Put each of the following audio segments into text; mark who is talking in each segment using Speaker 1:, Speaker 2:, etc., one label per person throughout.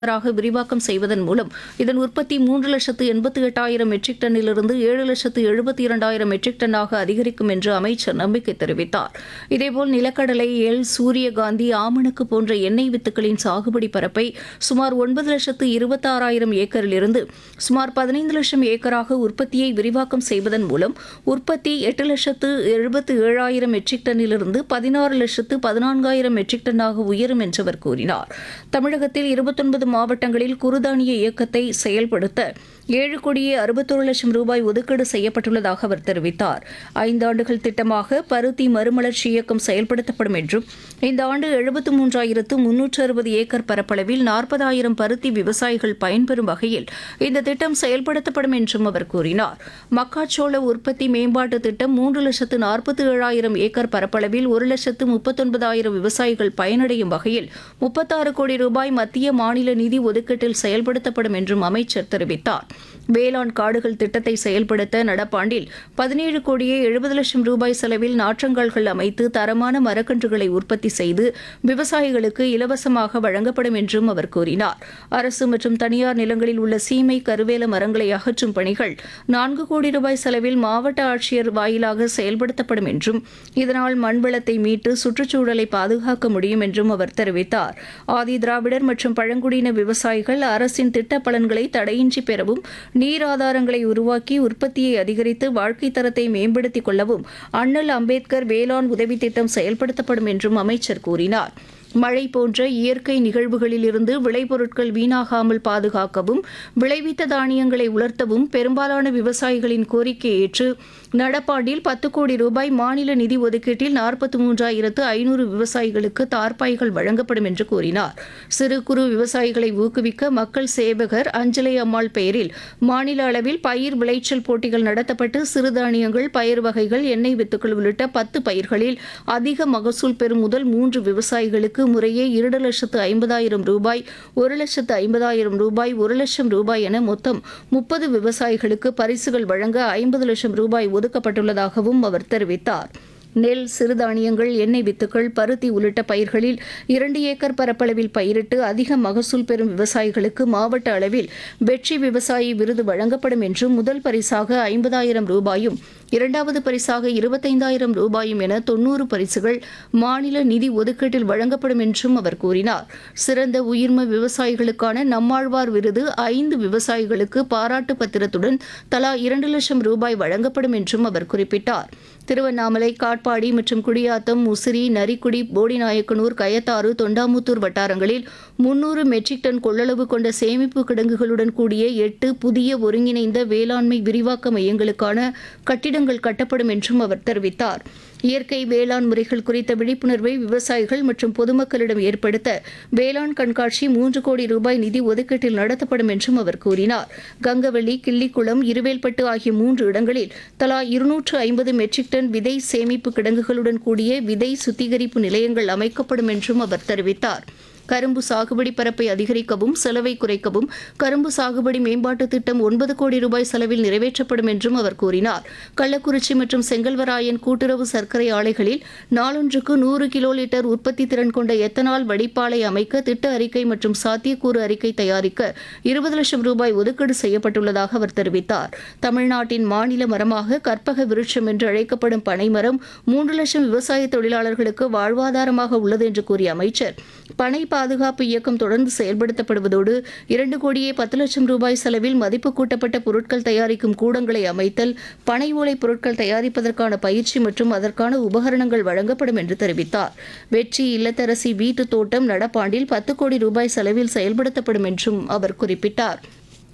Speaker 1: ராக விரிவாக்கம் செய்வதன் மூலம் இதன் உற்பத்தி மூன்று லட்சத்து எண்பத்தி எட்டாயிரம் மெட்ரிக் டன்னிலிருந்து ஏழு லட்சத்து எழுபத்தி இரண்டாயிரம் மெட்ரிக் டன்னாக அதிகரிக்கும் என்று அமைச்சர் நம்பிக்கை தெரிவித்தார் இதேபோல் நிலக்கடலை எள் சூரியகாந்தி ஆமணக்கு போன்ற எண்ணெய் வித்துக்களின் சாகுபடி பரப்பை சுமார் ஒன்பது லட்சத்து இருபத்தாறாயிரம் ஏக்கரிலிருந்து சுமார் பதினைந்து லட்சம் ஏக்கராக உற்பத்தியை விரிவாக்கம் செய்வதன் மூலம் உற்பத்தி எட்டு லட்சத்து எழுபத்து ஏழாயிரம் மெட்ரிக் டன்னிலிருந்து பதினாறு லட்சத்து பதினான்காயிரம் மெட்ரிக் டன்னாக உயரும் என்று அவர் கூறினார் தமிழகத்தில் இருபத்தொன்பது மாவட்டங்களில் குறுதானிய இயக்கத்தை செயல்படுத்த ஏழு கோடியே அறுபத்தோரு லட்சம் ரூபாய் ஒதுக்கீடு செய்யப்பட்டுள்ளதாக அவர் தெரிவித்தார் ஐந்தாண்டுகள் திட்டமாக பருத்தி மறுமலர்ச்சி இயக்கம் செயல்படுத்தப்படும் என்றும் இந்த ஆண்டு எழுபத்து மூன்றாயிரத்து முன்னூற்று அறுபது ஏக்கர் பரப்பளவில் நாற்பதாயிரம் பருத்தி விவசாயிகள் பயன்பெறும் வகையில் இந்த திட்டம் செயல்படுத்தப்படும் என்றும் அவர் கூறினார் மக்காச்சோள உற்பத்தி மேம்பாட்டு திட்டம் மூன்று லட்சத்து நாற்பத்தி ஏழாயிரம் ஏக்கர் பரப்பளவில் ஒரு லட்சத்து முப்பத்தொன்பதாயிரம் விவசாயிகள் பயனடையும் வகையில் முப்பத்தாறு கோடி ரூபாய் மத்திய மாநில நிதி ஒதுக்கீட்டில் செயல்படுத்தப்படும் என்றும் அமைச்சர் தெரிவித்தார் வேளாண் காடுகள் திட்டத்தை செயல்படுத்த நடப்பாண்டில் பதினேழு கோடியே எழுபது லட்சம் ரூபாய் செலவில் நாற்றங்கால்கள் அமைத்து தரமான மரக்கன்றுகளை உற்பத்தி செய்து விவசாயிகளுக்கு இலவசமாக வழங்கப்படும் என்றும் அவர் கூறினார் அரசு மற்றும் தனியார் நிலங்களில் உள்ள சீமை கருவேல மரங்களை அகற்றும் பணிகள் நான்கு கோடி ரூபாய் செலவில் மாவட்ட ஆட்சியர் வாயிலாக செயல்படுத்தப்படும் என்றும் இதனால் மண்வளத்தை மீட்டு சுற்றுச்சூழலை பாதுகாக்க முடியும் என்றும் அவர் தெரிவித்தார் ஆதி திராவிடர் மற்றும் பழங்குடியின விவசாயிகள் அரசின் திட்ட பலன்களை தடையின்றி பெறவும் நீர் ஆதாரங்களை உருவாக்கி உற்பத்தியை அதிகரித்து வாழ்க்கை தரத்தை மேம்படுத்திக் கொள்ளவும் அண்ணல் அம்பேத்கர் வேளாண் உதவி திட்டம் செயல்படுத்தப்படும் என்றும் அமைச்சர் கூறினார் மழை போன்ற இயற்கை நிகழ்வுகளில் இருந்து விளைபொருட்கள் வீணாகாமல் பாதுகாக்கவும் விளைவித்த தானியங்களை உலர்த்தவும் பெரும்பாலான விவசாயிகளின் கோரிக்கையை ஏற்று நடப்பாண்டில் பத்து கோடி ரூபாய் மாநில நிதி ஒதுக்கீட்டில் நாற்பத்தி மூன்றாயிரத்து ஐநூறு விவசாயிகளுக்கு தார்பாய்கள் வழங்கப்படும் என்று கூறினார் சிறு குறு விவசாயிகளை ஊக்குவிக்க மக்கள் சேவகர் அஞ்சலை அம்மாள் பெயரில் மாநில அளவில் பயிர் விளைச்சல் போட்டிகள் நடத்தப்பட்டு சிறுதானியங்கள் பயிர் வகைகள் எண்ணெய் வித்துக்கள் உள்ளிட்ட பத்து பயிர்களில் அதிக மகசூல் பெறும் முதல் மூன்று விவசாயிகளுக்கு முறையே இரண்டு லட்சத்து ஐம்பதாயிரம் ரூபாய் ஒரு லட்சத்து ஐம்பதாயிரம் ரூபாய் ஒரு லட்சம் ரூபாய் என மொத்தம் முப்பது விவசாயிகளுக்கு பரிசுகள் வழங்க ஐம்பது லட்சம் ரூபாய் ஒதுக்கப்பட்டுள்ளதாகவும் அவர் தெரிவித்தார் நெல் சிறுதானியங்கள் எண்ணெய் வித்துக்கள் பருத்தி உள்ளிட்ட பயிர்களில் இரண்டு ஏக்கர் பரப்பளவில் பயிரிட்டு அதிக மகசூல் பெறும் விவசாயிகளுக்கு மாவட்ட அளவில் வெற்றி விவசாயி விருது வழங்கப்படும் என்றும் முதல் பரிசாக ஐம்பதாயிரம் ரூபாயும் இரண்டாவது பரிசாக இருபத்தைந்தாயிரம் ரூபாயும் என தொன்னூறு பரிசுகள் மாநில நிதி ஒதுக்கீட்டில் வழங்கப்படும் என்றும் அவர் கூறினார் சிறந்த உயிர்ம விவசாயிகளுக்கான நம்மாழ்வார் விருது ஐந்து விவசாயிகளுக்கு பாராட்டு பத்திரத்துடன் தலா இரண்டு லட்சம் ரூபாய் வழங்கப்படும் என்றும் அவர் குறிப்பிட்டார் திருவண்ணாமலை காட்பாடி மற்றும் குடியாத்தம் முசிறி நரிக்குடி போடிநாயக்கனூர் கயத்தாறு தொண்டாமுத்தூர் வட்டாரங்களில் முன்னூறு மெட்ரிக் டன் கொள்ளளவு கொண்ட சேமிப்பு கிடங்குகளுடன் கூடிய எட்டு புதிய ஒருங்கிணைந்த வேளாண்மை விரிவாக்க மையங்களுக்கான கட்டிடங்கள் கட்டப்படும் என்றும் அவர் தெரிவித்தார் இயற்கை வேளாண் முறைகள் குறித்த விழிப்புணர்வை விவசாயிகள் மற்றும் பொதுமக்களிடம் ஏற்படுத்த வேளாண் கண்காட்சி மூன்று கோடி ரூபாய் நிதி ஒதுக்கீட்டில் நடத்தப்படும் என்றும் அவர் கூறினார் கங்கவள்ளி கிள்ளிக்குளம் இருவேல்பட்டு ஆகிய மூன்று இடங்களில் தலா இருநூற்று ஐம்பது மெட்ரிக் டன் விதை சேமிப்பு கிடங்குகளுடன் கூடிய விதை சுத்திகரிப்பு நிலையங்கள் அமைக்கப்படும் என்றும் அவர் தெரிவித்தார் கரும்பு சாகுபடி பரப்பை அதிகரிக்கவும் செலவை குறைக்கவும் கரும்பு சாகுபடி மேம்பாட்டு திட்டம் ஒன்பது கோடி ரூபாய் செலவில் நிறைவேற்றப்படும் என்றும் அவர் கூறினார் கள்ளக்குறிச்சி மற்றும் செங்கல்வராயன் கூட்டுறவு சர்க்கரை ஆலைகளில் நாளொன்றுக்கு நூறு கிலோ லிட்டர் உற்பத்தி திறன் கொண்ட எத்தனால் வடிப்பாலை அமைக்க திட்ட அறிக்கை மற்றும் சாத்தியக்கூறு அறிக்கை தயாரிக்க இருபது லட்சம் ரூபாய் ஒதுக்கீடு செய்யப்பட்டுள்ளதாக அவர் தெரிவித்தார் தமிழ்நாட்டின் மாநில மரமாக கற்பக விருட்சம் என்று அழைக்கப்படும் பனைமரம் மூன்று லட்சம் விவசாய தொழிலாளர்களுக்கு வாழ்வாதாரமாக உள்ளது என்று கூறிய அமைச்சர் பனை பாதுகாப்பு இயக்கம் தொடர்ந்து செயல்படுத்தப்படுவதோடு இரண்டு கோடியே பத்து லட்சம் ரூபாய் செலவில் மதிப்பு கூட்டப்பட்ட பொருட்கள் தயாரிக்கும் கூடங்களை அமைத்தல் பனை ஓலை பொருட்கள் தயாரிப்பதற்கான பயிற்சி மற்றும் அதற்கான உபகரணங்கள் வழங்கப்படும் என்று தெரிவித்தார் வெற்றி இல்லத்தரசி வீட்டு தோட்டம் நடப்பாண்டில் பத்து கோடி ரூபாய் செலவில் செயல்படுத்தப்படும் என்றும் அவர் குறிப்பிட்டார்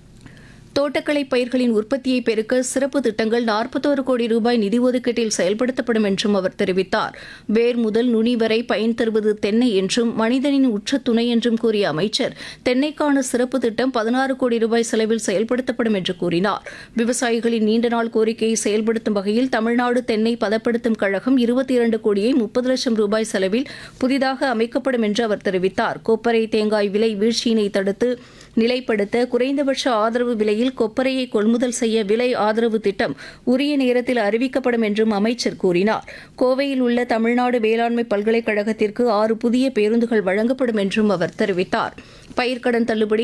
Speaker 1: தோட்டக்கலை பயிர்களின் உற்பத்தியை பெருக்க சிறப்பு திட்டங்கள் நாற்பத்தோரு கோடி ரூபாய் நிதி ஒதுக்கீட்டில் செயல்படுத்தப்படும் என்றும் அவர் தெரிவித்தார் வேர் முதல் நுனி வரை பயன் தருவது தென்னை என்றும் மனிதனின் உற்ற துணை என்றும் கூறிய அமைச்சர் தென்னைக்கான சிறப்பு திட்டம் பதினாறு கோடி ரூபாய் செலவில் செயல்படுத்தப்படும் என்று கூறினார் விவசாயிகளின் நீண்ட நாள் கோரிக்கையை செயல்படுத்தும் வகையில் தமிழ்நாடு தென்னை பதப்படுத்தும் கழகம் இருபத்தி இரண்டு கோடியே முப்பது லட்சம் ரூபாய் செலவில் புதிதாக அமைக்கப்படும் என்று அவர் தெரிவித்தார் கொப்பரை தேங்காய் விலை வீழ்ச்சியினை தடுத்து நிலைப்படுத்த குறைந்தபட்ச ஆதரவு விலையில் கொப்பரையை கொள்முதல் செய்ய விலை ஆதரவு திட்டம் உரிய நேரத்தில் அறிவிக்கப்படும் என்றும் அமைச்சர் கூறினார் கோவையில் உள்ள தமிழ்நாடு வேளாண்மை பல்கலைக்கழகத்திற்கு ஆறு புதிய பேருந்துகள் வழங்கப்படும் என்றும் அவர் தெரிவித்தார் பயிர்க்கடன் தள்ளுபடி